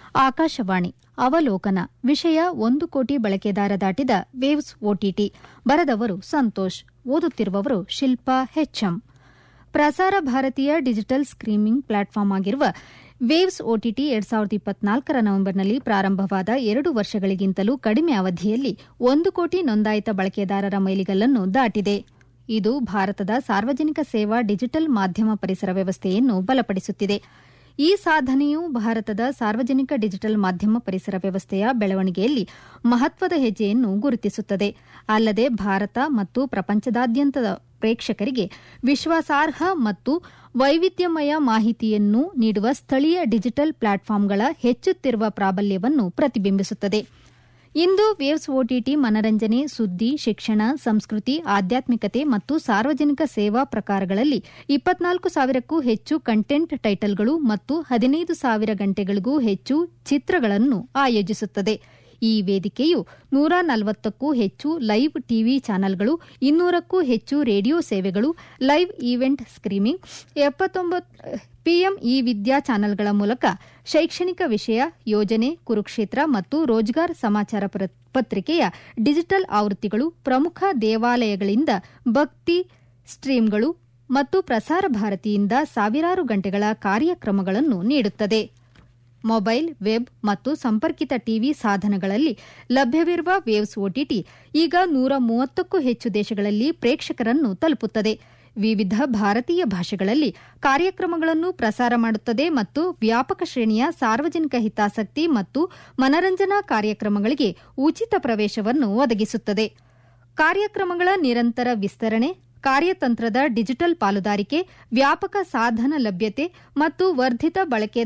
ಆಕಾಶವಾಣಿ ಅವಲೋಕನ ವಿಷಯ ಒಂದು ಕೋಟಿ ಬಳಕೆದಾರ ದಾಟಿದ ವೇವ್ಸ್ ಒಟಿಟಿ ಬರೆದವರು ಸಂತೋಷ್ ಓದುತ್ತಿರುವವರು ಶಿಲ್ಪಾ ಹೆಚ್ಎಂ ಪ್ರಸಾರ ಭಾರತೀಯ ಡಿಜಿಟಲ್ ಸ್ಟ್ರೀಮಿಂಗ್ ಪ್ಲಾಟ್ಫಾರ್ಮ್ ಆಗಿರುವ ವೇವ್ಸ್ ಒಟಿಟಿ ಎರಡ್ ಸಾವಿರದ ಇಪ್ಪತ್ನಾಲ್ಕರ ನವೆಂಬರ್ನಲ್ಲಿ ಪ್ರಾರಂಭವಾದ ಎರಡು ವರ್ಷಗಳಿಗಿಂತಲೂ ಕಡಿಮೆ ಅವಧಿಯಲ್ಲಿ ಒಂದು ಕೋಟಿ ನೋಂದಾಯಿತ ಬಳಕೆದಾರರ ಮೈಲಿಗಲ್ಲನ್ನು ದಾಟಿದೆ ಇದು ಭಾರತದ ಸಾರ್ವಜನಿಕ ಸೇವಾ ಡಿಜಿಟಲ್ ಮಾಧ್ಯಮ ಪರಿಸರ ವ್ಯವಸ್ಥೆಯನ್ನು ಬಲಪಡಿಸುತ್ತಿದೆ ಈ ಸಾಧನೆಯು ಭಾರತದ ಸಾರ್ವಜನಿಕ ಡಿಜಿಟಲ್ ಮಾಧ್ಯಮ ಪರಿಸರ ವ್ಯವಸ್ಥೆಯ ಬೆಳವಣಿಗೆಯಲ್ಲಿ ಮಹತ್ವದ ಹೆಜ್ಜೆಯನ್ನು ಗುರುತಿಸುತ್ತದೆ ಅಲ್ಲದೆ ಭಾರತ ಮತ್ತು ಪ್ರಪಂಚದಾದ್ಯಂತದ ಪ್ರೇಕ್ಷಕರಿಗೆ ವಿಶ್ವಾಸಾರ್ಹ ಮತ್ತು ವೈವಿಧ್ಯಮಯ ಮಾಹಿತಿಯನ್ನು ನೀಡುವ ಸ್ಥಳೀಯ ಡಿಜಿಟಲ್ ಪ್ಲಾಟ್ಫಾರ್ಮ್ಗಳ ಹೆಚ್ಚುತ್ತಿರುವ ಪ್ರಾಬಲ್ಯವನ್ನು ಪ್ರತಿಬಿಂಬಿಸುತ್ತದೆ ಇಂದು ವೇವ್ಸ್ ಒಟಿಟಿ ಮನರಂಜನೆ ಸುದ್ದಿ ಶಿಕ್ಷಣ ಸಂಸ್ಕೃತಿ ಆಧ್ಯಾತ್ಮಿಕತೆ ಮತ್ತು ಸಾರ್ವಜನಿಕ ಸೇವಾ ಪ್ರಕಾರಗಳಲ್ಲಿ ಇಪ್ಪತ್ನಾಲ್ಕು ಸಾವಿರಕ್ಕೂ ಹೆಚ್ಚು ಕಂಟೆಂಟ್ ಟೈಟಲ್ಗಳು ಮತ್ತು ಹದಿನೈದು ಸಾವಿರ ಗಂಟೆಗಳಿಗೂ ಹೆಚ್ಚು ಚಿತ್ರಗಳನ್ನು ಆಯೋಜಿಸುತ್ತದೆ ಈ ವೇದಿಕೆಯು ನೂರ ನಲವತ್ತಕ್ಕೂ ಹೆಚ್ಚು ಲೈವ್ ಟಿವಿ ಚಾನೆಲ್ಗಳು ಇನ್ನೂರಕ್ಕೂ ಹೆಚ್ಚು ರೇಡಿಯೋ ಸೇವೆಗಳು live event streaming PM E Vidya ಚಾನೆಲ್ಗಳ ಮೂಲಕ ಶೈಕ್ಷಣಿಕ ವಿಷಯ ಯೋಜನೆ ಕುರುಕ್ಷೇತ್ರ ಮತ್ತು ರೋಜ್ಗಾರ್ ಸಮಾಚಾರ ಪತ್ರಿಕೆಯ ಡಿಜಿಟಲ್ ಆವೃತ್ತಿಗಳು ಪ್ರಮುಖ ದೇವಾಲಯಗಳಿಂದ ಭಕ್ತಿ ಸ್ಟ್ರೀಮ್ಗಳು ಮತ್ತು ಪ್ರಸಾರ ಭಾರತಿಯಿಂದ ಸಾವಿರಾರು ಗಂಟೆಗಳ ಕಾರ್ಯಕ್ರಮಗಳನ್ನು ನೀಡುತ್ತದೆ ಮೊಬೈಲ್ ವೆಬ್ ಮತ್ತು ಸಂಪರ್ಕಿತ ಟಿವಿ ಸಾಧನಗಳಲ್ಲಿ ಲಭ್ಯವಿರುವ ವೇವ್ಸ್ ಒಟಿಟಿ ಈಗ ನೂರ ಮೂವತ್ತಕ್ಕೂ ಹೆಚ್ಚು ದೇಶಗಳಲ್ಲಿ ಪ್ರೇಕ್ಷಕರನ್ನು ತಲುಪುತ್ತದೆ ವಿವಿಧ ಭಾರತೀಯ ಭಾಷೆಗಳಲ್ಲಿ ಕಾರ್ಯಕ್ರಮಗಳನ್ನು ಪ್ರಸಾರ ಮಾಡುತ್ತದೆ ಮತ್ತು ವ್ಯಾಪಕ ಶ್ರೇಣಿಯ ಸಾರ್ವಜನಿಕ ಹಿತಾಸಕ್ತಿ ಮತ್ತು ಮನರಂಜನಾ ಕಾರ್ಯಕ್ರಮಗಳಿಗೆ ಉಚಿತ ಪ್ರವೇಶವನ್ನು ಒದಗಿಸುತ್ತದೆ ಕಾರ್ಯಕ್ರಮಗಳ ನಿರಂತರ ವಿಸ್ತರಣೆ ಕಾರ್ಯತಂತ್ರದ ಡಿಜಿಟಲ್ ಪಾಲುದಾರಿಕೆ ವ್ಯಾಪಕ ಸಾಧನ ಲಭ್ಯತೆ ಮತ್ತು ವರ್ಧಿತ ಬಳಕೆ